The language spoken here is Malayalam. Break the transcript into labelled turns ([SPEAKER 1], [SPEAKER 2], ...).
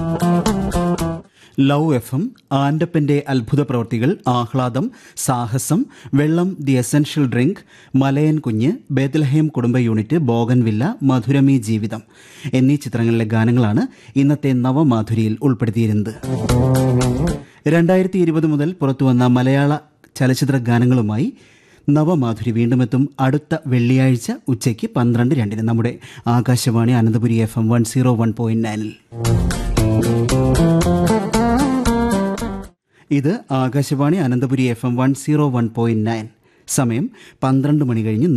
[SPEAKER 1] ലവ് എഫ് എം ആൻഡപ്പന്റെ അത്ഭുത പ്രവൃത്തികൾ ആഹ്ലാദം സാഹസം വെള്ളം ദി എസൻഷ്യൽ ഡ്രിങ്ക് മലയൻ കുഞ്ഞ് ബേത്ലഹേം കുടുംബ യൂണിറ്റ് ബോഗൻവില്ല മധുരമി ജീവിതം എന്നീ ചിത്രങ്ങളിലെ ഗാനങ്ങളാണ് ഇന്നത്തെ നവമാധുരിയിൽ ഉൾപ്പെടുത്തിയിരുന്നത് രണ്ടായിരത്തി ഇരുപത് മുതൽ പുറത്തുവന്ന മലയാള ചലച്ചിത്ര ഗാനങ്ങളുമായി നവമാധുരി വീണ്ടുമെത്തും അടുത്ത വെള്ളിയാഴ്ച ഉച്ചയ്ക്ക് പന്ത്രണ്ട് രണ്ടിന് നമ്മുടെ Akashvani Ananthapuri F M one zero one point നയനിൽ ഇത് Akashvani Ananthapuri F M one zero one point nine സമയം പന്ത്രണ്ട് മണി കഴിഞ്ഞ്